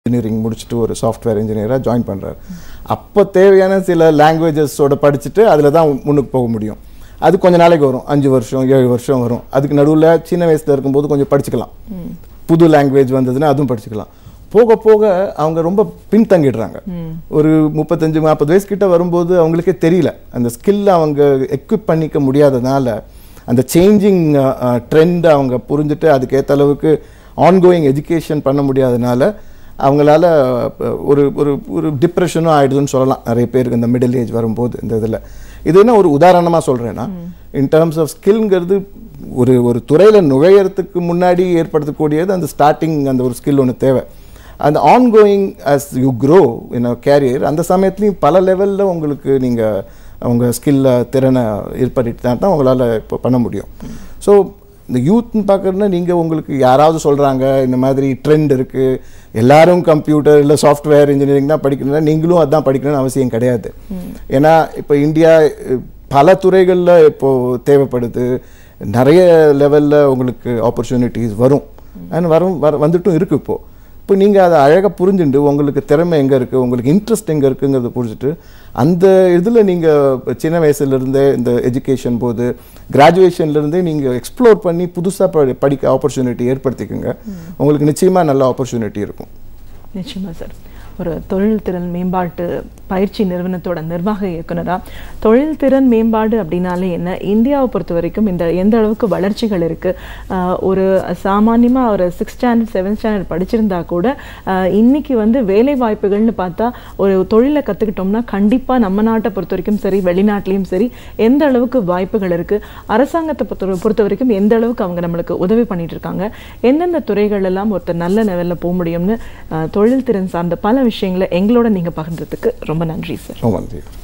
engineering முடிச்சுட்டு ஒரு software இன்ஜினியராக ஜாயின் பண்ணுறாரு அப்போ தேவையான சில லாங்குவேஜஸோட படிச்சுட்டு அதில் தான் முன்னுக்கு போக முடியும் அது கொஞ்ச நாளைக்கு வரும் அஞ்சு வருஷம் ஏழு வருஷம் வரும் அதுக்கு நடுவில் சின்ன வயசில் இருக்கும்போது கொஞ்சம் படிச்சுக்கலாம் புது லாங்குவேஜ் வந்ததுன்னா அதுவும் படிச்சுக்கலாம் போக போக அவங்க ரொம்ப பின்தங்கிடுறாங்க ஒரு முப்பத்தஞ்சு நாற்பது வயசு கிட்ட வரும்போது அவங்களுக்கே தெரியல அந்த ஸ்கில் அவங்க எக்விப் பண்ணிக்க முடியாதனால அந்த சேஞ்சிங் ட்ரெண்ட் அவங்க புரிஞ்சுட்டு அதுக்கேற்ற அளவுக்கு ஆன்கோயிங் எஜுகேஷன் பண்ண முடியாதனால அவங்களால அஹ், ஒரு ஒரு ஒரு டிப்ரெஷனும் ஆயிடுதுன்னு சொல்லலாம் நிறைய பேருக்கு இந்த மிடில் ஏஜ் வரும்போது இந்த இதில் இது என்ன ஒரு உதாரணமாக சொல்கிறேன்னா இன் டேர்ம்ஸ் ஆஃப் ஸ்கில்ங்கிறது ஒரு ஒரு துறையில் நுழையறதுக்கு முன்னாடி ஏற்படுத்தக்கூடியது அந்த ஸ்டார்டிங் அந்த ஒரு ஸ்கில் ஒன்று தேவை அந்த ongoing as you grow in a career அந்த சமயத்துலையும் பல லெவலில் உங்களுக்கு நீங்கள் அவங்க ஸ்கில்ல திறனை ஏற்படுத்தி தான் தான் உங்களால் இப்போ பண்ண முடியும் ஸோ இந்த யூத்னு பார்க்குறதுனா நீங்கள் உங்களுக்கு யாராவது சொல்கிறாங்க இந்த மாதிரி ட்ரெண்ட் இருக்குது எல்லாரும் கம்ப்யூட்டர் இல்லை சாஃப்ட்வேர் இன்ஜினியரிங் தான் படிக்கணும்னா நீங்களும் அதான் படிக்கணும்னு அவசியம் கிடையாது ஏன்னா இப்போ இந்தியா அஹ், பல துறைகளில் இப்போது தேவைப்படுது நிறைய லெவலில் உங்களுக்கு ஆப்பர்ச்சுனிட்டிஸ் வரும் அண்ட் வரும் வர வந்துட்டும் இருக்கு இப்போ இப்போ நீங்கள் அதை அழகாக புரிஞ்சுட்டு உங்களுக்கு திறமை எங்கே இருக்குது உங்களுக்கு இன்ட்ரெஸ்ட் எங்கே இருக்குங்கிறத புரிஞ்சுட்டு அந்த இதில் நீங்கள் சின்ன வயசுலேருந்தே இந்த எஜுகேஷன் போது கிராஜுவேஷன்லேருந்தே நீங்கள் எக்ஸ்ப்ளோர் பண்ணி புதுசாக படிக்க ஆப்பர்ச்சுனிட்டி ஏற்படுத்திக்கோங்க உங்களுக்கு நிச்சயமாக நல்ல ஆப்பர்ச்சுனிட்டி இருக்கும் நிச்சயமா சார் ஒரு தொழில் திறன் மேம்பாட்டு பயிற்சி நிறுவனத்தோட நிர்வாக இயக்குனரா தொழில் திறன் மேம்பாடு அப்படின்னாலே என்ன இந்தியாவை பொறுத்த வரைக்கும் இந்த எந்த அளவுக்கு வளர்ச்சிகள் இருக்கு ஆஹ் ஒரு சாமானியமா ஒரு சிக்ஸ் ஸ்டாண்டர்ட் செவன்த் ஸ்டாண்டர்ட் படிச்சிருந்தா கூட ஆஹ் இன்னைக்கு வந்து வேலை வாய்ப்புகள்னு பார்த்தா ஒரு தொழிலை கத்துக்கிட்டோம்னா கண்டிப்பா நம்ம நாட்டை பொறுத்த வரைக்கும் சரி வெளிநாட்டிலையும் சரி எந்த அளவுக்கு வாய்ப்புகள் இருக்கு அரசாங்கத்தை பொறுத்த பொறுத்த வரைக்கும் எந்த அளவுக்கு அவங்க நம்மளுக்கு உதவி பண்ணிட்டு இருக்காங்க எந்தெந்த துறைகள் எல்லாம் ஒருத்தர் நல்ல லெவல்ல போக முடியும்னு ஆஹ் தொழில் திறன் சார்ந்த பல விஷயங்களை எங்களோட நீங்க பகிர்ந்ததுக்கு ரொம்ப நன்றி சார் ரொம்ப நன்றி